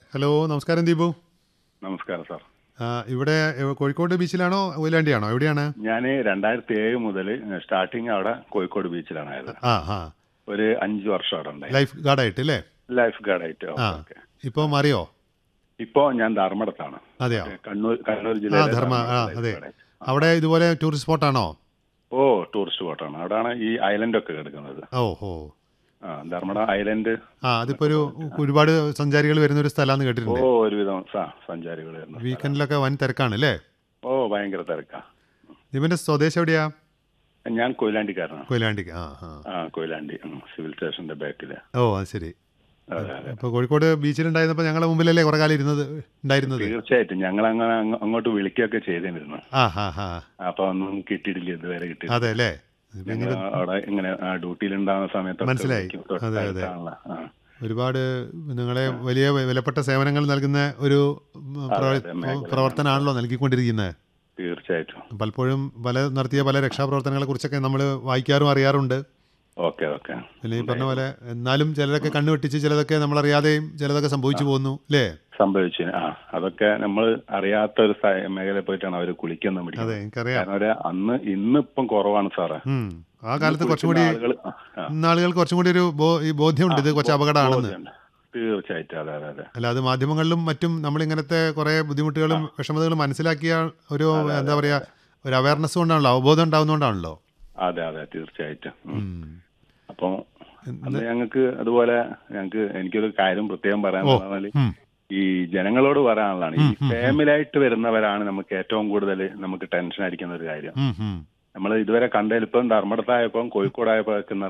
Hello നമസ്കാരം ദീപു നമസ്കാരം sir ആ, ഇവിടെ എ, കോഴിക്കോട് ബീച്ചിലാണോ കൊയിലാണ്ടിയാണോ എവിടെയാണ് ഞാൻ രണ്ടായിരത്തി ഏഴ് മുതൽ സ്റ്റാർട്ടിങ് അവിടെ കോഴിക്കോട് ബീച്ചിലാണ് ആയത് ആ ആ ഒരു അഞ്ച് വർഷം അവിടെ ഉണ്ടായി ലൈഫ് ഗാർഡായിട്ട് അല്ലേ ലൈഫ് ഗാർഡായിട്ട് ആ ഓക്കെ ഇപ്പോൾ മാറിയോ ഇപ്പോ ഞാൻ ധർമ്മടത്താണ് അതെയോ കണ്ണൂർ കണ്ണൂർ ആ ജില്ലയിലെ ധർമ്മ ആ ധർമ്മടത്ത് അതെ life guard ആയിട്ട്. അവിടെ ഇതുപോലെ ടൂറിസ്റ്റ് സ്പോട്ടാണോ ഓ ടൂറിസ്റ്റ് സ്പോട്ടാണ് അവിടെയാണ് ഈ ഐലൻഡ് ഒക്കെ കിടക്കുന്നത് ഓ ഓ ആ ധർമ്മട ഐലൻഡ് ആ അതിപ്പോൾ ഒരു ഒരുപാട് സഞ്ചാരികൾ വരുന്ന ഒരു സ്ഥലമാണെന്ന് ഓ കേട്ടിട്ടുണ്ട് ഒരുവിധം സ- സഞ്ചാരികൾ വരുന്നു വീക്കെൻഡിലൊക്കെ വൻ തിരക്കാണ് അല്ലേ ഓ ഭയങ്കര തിരക്കാ ദീപന്റെ സ്വദേശം എവിടെയാ ഞാൻ കൊയിലാണ്ടിക്കാരനാണ് കൊയിലാണ്ടിക്ക് ആ ആ ആ കൊയിലാണ്ടി ഉം, സിവിൽ സ്റ്റേഷന്റെ ബാക്കില് ഓ അത് ശരി അതെ അതെ ഇപ്പോൾ കോഴിക്കോട് ബീച്ചിലുണ്ടായിരുന്നപ്പോൾ ഞങ്ങളുടെ മുമ്പിലല്ലേ കുറേ കാലം ഇരുന്നത് ഉണ്ടായിരുന്നത് തീർച്ചയായിട്ടും ഞങ്ങൾ അങ്ങനെ അങ്ങ് അങ്ങോട്ട് വിളിക്കുകയൊക്കെ ചെയ്തിരുന്നു ആ ഹാ ഹാ അപ്പൊ ഒന്നും കിട്ടിയിട്ടില്ല ഇതുവരെ കിട്ടിയില്ല അതെ അല്ലേ ഞങ്ങൾ അവിടെ ഇങ്ങനെ ഡ്യൂട്ടിയിൽ ഉണ്ടാകുന്ന സമയത്ത് മനസ്സിലായി. അതെ, അതെ. ഒരുപാട് നിങ്ങളെ വലിയ വിലപ്പെട്ട സേവനങ്ങൾ നൽകുന്ന ഒരു ഉം, പ്രവ- അതെ, മേഖല. പ്രവർത്തനമാണല്ലോ നൽകിക്കൊണ്ടിരിക്കുന്നത് തീർച്ചയായിട്ടും പലപ്പോഴും പല നടത്തിയ പല രക്ഷാപ്രവർത്തനങ്ങളെ കുറിച്ചൊക്കെ നമ്മൾ വായിക്കാറും അറിയാറുണ്ട് ഓക്കെ ഓക്കെ പിന്നെ ഈ പറഞ്ഞ പോലെ എന്നാലും ചിലരൊക്കെ കണ്ണു വെട്ടിച്ച് ചിലതൊക്കെ നമ്മൾ അറിയാതെയും ചിലതൊക്കെ സംഭവിച്ചു പോകുന്നു അല്ലേ സംഭവിച്ചു ആ അതൊക്കെ നമ്മൾ അറിയാത്ത ഒരു സ്ഥ- മേഖലയിൽ പോയിട്ടാണ് അവർ കുളിക്കുന്നത് അതെ പിടിക്കുന്നത് എനിക്കറിയാം കാരണം ഒരു അന്ന് ഇന്നിപ്പം കുറവാണ് സാറേ ഉം. ആ കാലത്ത് കുറച്ചും കൂടി ആളുകൾ ഇന്ന് ആളുകൾക്ക് കുറച്ചും കൂടി ഒരു ബോ- ഈ ബോധ്യമുണ്ട് ഇത് കുറച്ച് അപകടമാണെന്ന് തീർച്ചയായിട്ടും അതെ അതെ അതെ അല്ല അത് മാധ്യമങ്ങളിലും മറ്റും നമ്മൾ ഇങ്ങനത്തെ കുറെ ബുദ്ധിമുട്ടുകളും വിഷമതകളും മനസ്സിലാക്കിയ ഒരു എന്താ പറയാ ഒരു അവയർനെസ് കൊണ്ടാണല്ലോ അവബോധം ഉണ്ടാവുന്നതുകൊണ്ടാണല്ലോ അതെ അതെ തീർച്ചയായിട്ടും ഉം. ഉം. അപ്പം അന്ന് ഞങ്ങൾക്ക് അതുപോലെ ഞങ്ങൾക്ക് എനിക്കൊരു കാര്യം പ്രത്യേകം പറയാൻ ഉം. ഈ ജനങ്ങളോട് പറയാനുള്ളതാണ് ഈ ഫാമിലായിട്ട് വരുന്നവരാണ് നമുക്ക് ഏറ്റവും കൂടുതൽ നമുക്ക് ടെൻഷൻ അടിക്കുന്ന ഒരു കാര്യം ഉം, ഉം. നമ്മൾ ഇതുവരെ കണ്ടതിൽ ഇപ്പം ധർമ്മടത്തായപ്പം കോഴിക്കോടായപ്പോ